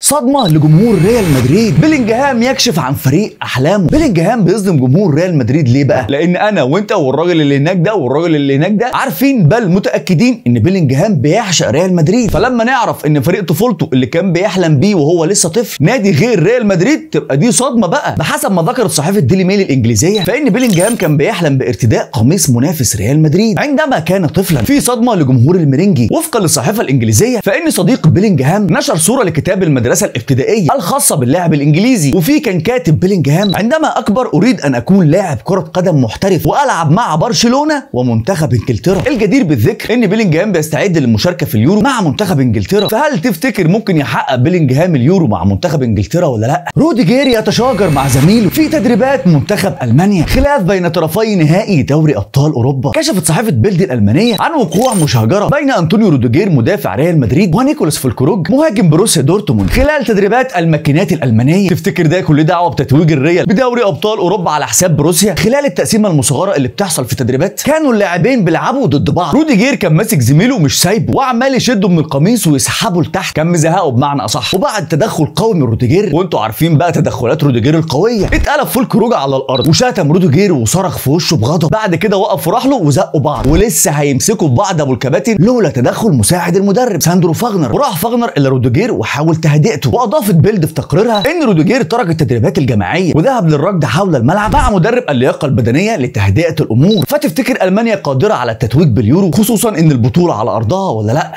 صدمه لجمهور ريال مدريد بيلينجهام يكشف عن فريق احلامه بيلينجهام بيصدم جمهور ريال مدريد ليه بقى لان انا وانت والراجل اللي هناك ده والراجل اللي هناك ده عارفين بل متاكدين ان بيلينجهام بيعشق ريال مدريد فلما نعرف ان فريق طفولته اللي كان بيحلم بيه وهو لسه طفل نادي غير ريال مدريد تبقى دي صدمه بقى بحسب ما ذكرت صحيفه ديلي ميل الانجليزيه فان بيلينجهام كان بيحلم بارتداء قميص منافس ريال مدريد عندما كان طفلا في صدمه لجمهور الميرينجي وفقا للصحيفه الانجليزيه فان صديق بيلينجهام نشر صوره لكتاب المدرسه الابتدائيه الخاصه باللاعب الانجليزي وفي كان كاتب بيلينجهام عندما اكبر اريد ان اكون لاعب كره قدم محترف والعب مع برشلونه ومنتخب انجلترا الجدير بالذكر ان بيلينجهام بيستعد للمشاركه في اليورو مع منتخب انجلترا فهل تفتكر ممكن يحقق بيلينجهام اليورو مع منتخب انجلترا ولا لا روديجير يتشاجر مع زميله في تدريبات منتخب المانيا خلاف بين طرفي نهائي دوري ابطال اوروبا كشفت صحيفه بيلد الالمانيه عن وقوع مشاجره بين انطونيو روديجير مدافع ريال مدريد ونيكولاس فولكروج مهاجم بروسيا دورتموند خلال تدريبات الماكينات الالمانيه تفتكر ده كل دعوه بتتويج الريال بدوري ابطال اوروبا على حساب بروسيا خلال التقسيمه المصغره اللي بتحصل في التدريبات كانوا اللاعبين بيلعبوا ضد بعض روديجير كان ماسك زميله مش سايبه وعمال يشده من القميص ويسحبه لتحت كان مزهقه بمعنى اصح وبعد تدخل قوي من روديجير وانتوا عارفين بقى تدخلات روديجير القويه اتقلب فولكروج على الارض وشتم روديجير وصرخ في وشه بغضب بعد كده وقف وراح له وزقوا بعض ولسه هيمسكوا في بعض ابو الكباتن لولا تدخل مساعد المدرب ساندرو فاغنر وراح فاغنر الى روديجير وحاول تهدئته واضافت بيلد في تقريرها ان روديجير ترك التدريبات الجماعيه وذهب للركض حول الملعب مع مدرب اللياقه البدنيه لتهدئه الامور فتفتكر المانيا قادره على التتويج باليورو خصوصا ان البطوله على ارضها ولا لا